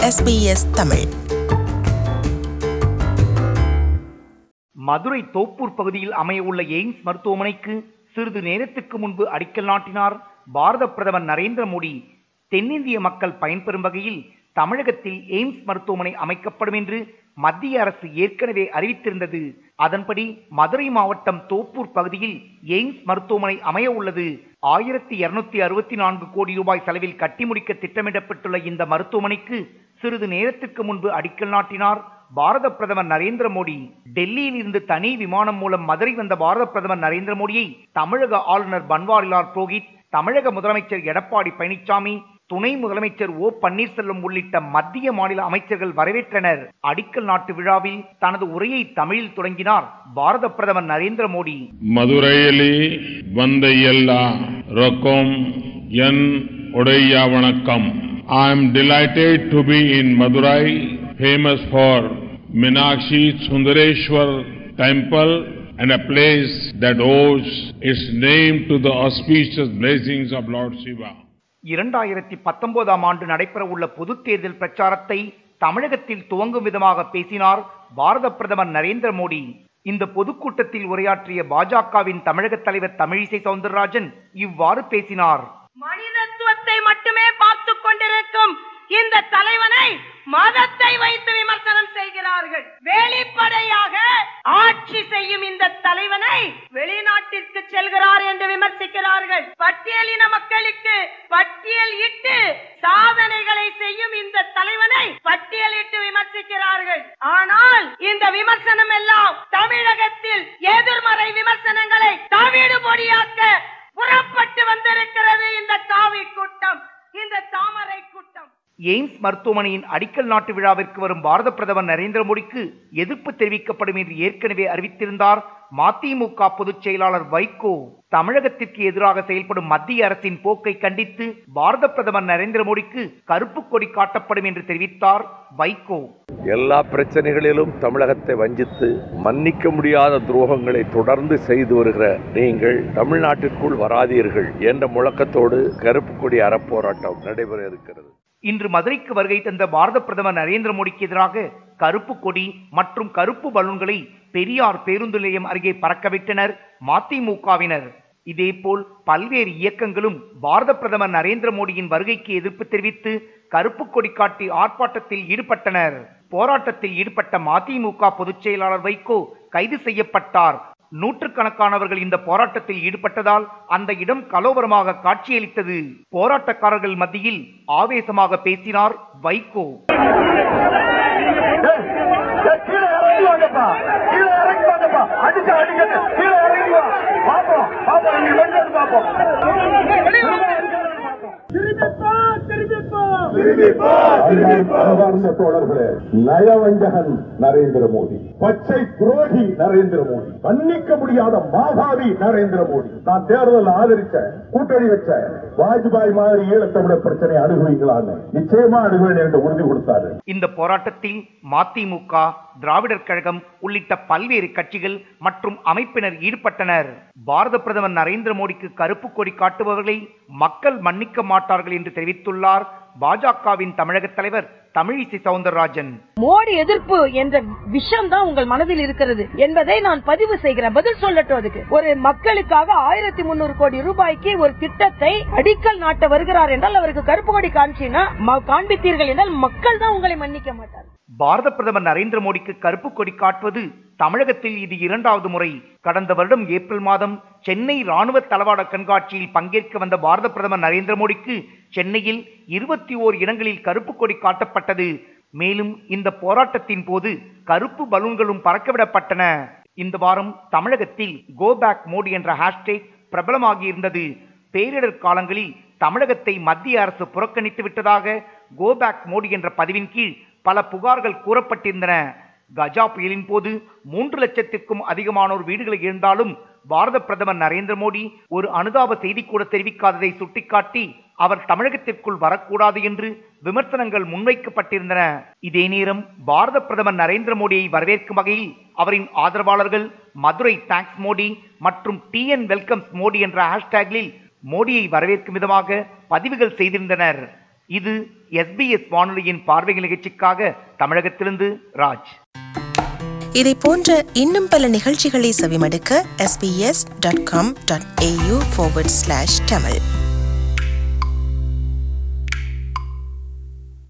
SBS Tamil Madurai Thoppur பகுதியில் அமையவுள்ள AIIMS மருத்துவமனைக்கு சிறிது நேரத்துக்கு முன்பு அடிக்கல் நாட்டினார் பாரத பிரதமர் நரேந்திர மோடி தென்னிந்திய மக்கள் பயன்பெறும் வகையில் தமிழகத்தில் எய்ம்ஸ் மருத்துவமனை அமைக்கப்படும் என்று மத்திய அரசு ஏற்கனவே அறிவித்திருந்தது அதன்படி மதுரை மாவட்டம் தோப்பூர் பகுதியில் எய்ம்ஸ் மருத்துவமனை அமைய உள்ளது ஆயிரத்தி இருநூத்தி அறுபத்தி நான்கு கோடி ரூபாய் செலவில் கட்டி முடிக்க திட்டமிடப்பட்டுள்ள இந்த மருத்துவமனைக்கு சிறிது நேரத்துக்கு முன்பு அடிக்கல் நாட்டினார் பாரத பிரதமர் நரேந்திர மோடி டெல்லியில் இருந்து தனி விமானம் மூலம் மதுரை வந்த பாரத பிரதமர் நரேந்திர மோடியை தமிழக ஆளுநர் பன்வாரிலால் புரோஹித் தமிழக முதலமைச்சர் எடப்பாடி பழனிசாமி துணை முதலமைச்சர் ஓ பன்னீர்செல்வம் உள்ளிட்ட மத்திய மாநில அமைச்சர்கள் வரவேற்றனர் அடிக்கல் நாட்டு விழாவில் தனது உரையை தமிழில் தொடங்கினார் பாரத பிரதமர் நரேந்திர மோடி மதுரையிலி வந்த எல்லா ரொக்கம் என் உடைய வணக்கம் I am delighted to be in Madurai famous for Meenakshi Sundareswar temple and a place that owes its name to the auspicious blessings of Lord Shiva. இரண்டாயிரத்தி பத்தொன்பதாம் ஆண்டு நடைபெறவுள்ள பொதுத் தேர்தல் பிரச்சாரத்தை தமிழகத்தில் துவங்கும் விதமாக பேசினார் பாரத பிரதமர் நரேந்திர மோடி இந்த பொதுக்கூட்டத்தில் உரையாற்றிய பாஜகவின் தமிழக தலைவர் தமிழிசை சவுந்தரராஜன் இவ்வாறு பேசினார் மனிதத்துவத்தை மட்டுமே பார்த்துக் கொண்டிருக்கும் இந்த தலைவனை மதத்தை வைத்து விமர்சனம் செய்கிறார்கள் வெளிப்படையாக ஆட்சி செய்யும் இந்த தலைவனை வெளிநாட்டிற்கு செல்கிறார் என்று விமர்சிக்கிறார்கள் பட்டியலின மக்களுக்கு பட்டியல் இட்டு சாதனைகளை செய்யும் இந்த தலைவனை பட்டியலிட்டு விமர்சிக்கிறார்கள் ஆனால் இந்த விமர்சனம் எல்லாம் தமிழகத்தில் எதிர்மறை விமர்சனங்களை தவிடு பொடியாக்க புறப்பட்டு வந்திருக்கிறது இந்த காவி கூட்டம் இந்த தாமரை கூட்டம் எய்ம்ஸ் மருத்துவமனையின் அடிக்கல் நாட்டு விழாவிற்கு வரும் பாரத பிரதமர் நரேந்திர மோடிக்கு எதிர்ப்பு தெரிவிக்கப்படும் என்று ஏற்கனவே அறிவித்திருந்தார் மதிமுக பொதுச் செயலாளர் வைகோ தமிழகத்திற்கு எதிராக செயல்படும் மத்திய அரசின் போக்கை கண்டித்து பாரத பிரதமர் நரேந்திர மோடிக்கு கருப்பு கொடி காட்டப்படும் என்று தெரிவித்தார் வைகோ எல்லா பிரச்சனைகளிலும் தமிழகத்தை வஞ்சித்து மன்னிக்க முடியாத துரோகங்களை தொடர்ந்து செய்து வருகிற நீங்கள் தமிழ்நாட்டிற்குள் வராதீர்கள் என்ற முழக்கத்தோடு கருப்பு கொடி அறப்போராட்டம் நடைபெற இருக்கிறது இன்று மதுரைக்கு வருகை தந்த பாரத பிரதமர் நரேந்திர மோடிக்கு எதிராக கருப்பு கொடி மற்றும் கருப்பு பலூன்களை பெரியார் பேருந்து நிலையம் அருகே பறக்கவிட்டனர் மதிமுகவினர் இதேபோல் பல்வேறு இயக்கங்களும் பாரத பிரதமர் நரேந்திர மோடியின் வருகைக்கு எதிர்ப்பு தெரிவித்து கருப்பு கொடி காட்டி ஆர்ப்பாட்டத்தில் ஈடுபட்டனர் போராட்டத்தில் ஈடுபட்ட மதிமுக பொதுச் செயலாளர் வைகோ கைது செய்யப்பட்டார் நூற்றுக்கணக்கானவர்கள் இந்த போராட்டத்தில் ஈடுபட்டதால் அந்த இடம் கலோபரமாக காட்சியளித்தது போராட்டக்காரர்கள் மத்தியில் ஆவேசமாக பேசினார் வைகோ கீழே இறங்கி வாங்கப்பா கீழே இறங்கி வாங்கப்பா அடிச்சு அடிக்கட்டு கீழே இறங்கி வா பாப்போம் பாப்போம் நீ வந்து பாப்போம் அன்பார்ந்த தோழர்களே நயவஞ்சகன் நரேந்திர மோடி பச்சை துரோகி நரேந்திர மோடி மன்னிக்க முடியாத மாதாவி நரேந்திர மோடி நான் தேர்தல் ஆதரிச்ச கூட்டணி வச்ச வாஜ்பாய் மாதிரி ஈழத்தமிழ பிரச்சனை அணுகுவீங்களான்னு நிச்சயமா அணுகுவேன் என்று உறுதி கொடுத்தாரு இந்த போராட்டத்தில் மதிமுக திராவிடர் கழகம் உள்ளிட்ட பல்வேறு கட்சிகள் மற்றும் அமைப்பினர் ஈடுபட்டனர் பாரத பிரதமர் நரேந்திர மோடிக்கு கருப்பு கொடி காட்டுபவர்களை மக்கள் மன்னிக்க மாட்டார்கள் என்று தெரிவித்துள்ளார் பாஜகவின் தமிழக தலைவர் தமிழிசை சவுந்தரராஜன் மோடி எதிர்ப்பு என்ற விஷம் தான் உங்கள் மனதில் இருக்கிறது என்பதை நான் பதிவு செய்கிறேன் பதில் சொல்லட்டும் அதுக்கு ஒரு மக்களுக்காக ஆயிரத்தி முன்னூறு கோடி ரூபாய்க்கு ஒரு திட்டத்தை அடிக்கல் நாட்ட வருகிறார் என்றால் அவருக்கு கருப்பு கொடி காமிச்சினா காண்பித்தீர்கள் என்றால் மக்கள் தான் உங்களை மன்னிக்க மாட்டார் பாரத பிரதமர் நரேந்திர மோடிக்கு கருப்பு கொடி காட்டுவது தமிழகத்தில் இது இரண்டாவது முறை கடந்த வருடம் ஏப்ரல் மாதம் சென்னை ராணுவ தளவாட கண்காட்சியில் பங்கேற்க வந்த பாரத பிரதமர் நரேந்திர மோடிக்கு சென்னையில் இருபத்தி ஓர் இடங்களில் கருப்பு கொடி காட்டப்பட்டது மேலும் இந்த போராட்டத்தின் போது கருப்பு பலூன்களும் பறக்கவிடப்பட்டன இந்த வாரம் தமிழகத்தில் கோ பேக் மோடி என்ற ஹேஷ்டேக் பிரபலமாகி இருந்தது பேரிடர் காலங்களில் தமிழகத்தை மத்திய அரசு புறக்கணித்து விட்டதாக கோ பேக் மோடி என்ற பதிவின் கீழ் பல புகார்கள் கூறப்பட்டிருந்தன கஜா புயலின் போது மூன்று லட்சத்திற்கும் அதிகமானோர் வீடுகளை இழந்தாலும் பாரத பிரதமர் நரேந்திர மோடி ஒரு அனுதாப செய்தி கூட தெரிவிக்காததை சுட்டிக்காட்டி அவர் தமிழகத்திற்குள் வரக்கூடாது என்று விமர்சனங்கள் முன்வைக்கப்பட்டிருந்தன இதே நேரம் பாரத பிரதமர் நரேந்திர மோடியை வரவேற்கும் வகையில் அவரின் ஆதரவாளர்கள் மதுரை தேங்க்ஸ் மோடி மற்றும் டிஎன் வெல்கம்ஸ் மோடி என்ற ஹேஷ்டேகில் மோடியை வரவேற்கும் விதமாக பதிவுகள் செய்திருந்தனர் இது எஸ்பிஎஸ் வானொலியின் பார்வை நிகழ்ச்சிக்காக தமிழகத்திலிருந்து ராஜ் இதை போன்ற இன்னும் பல நிகழ்ச்சிகளை செவிமடுக்க sbs.com.au forward slash tamil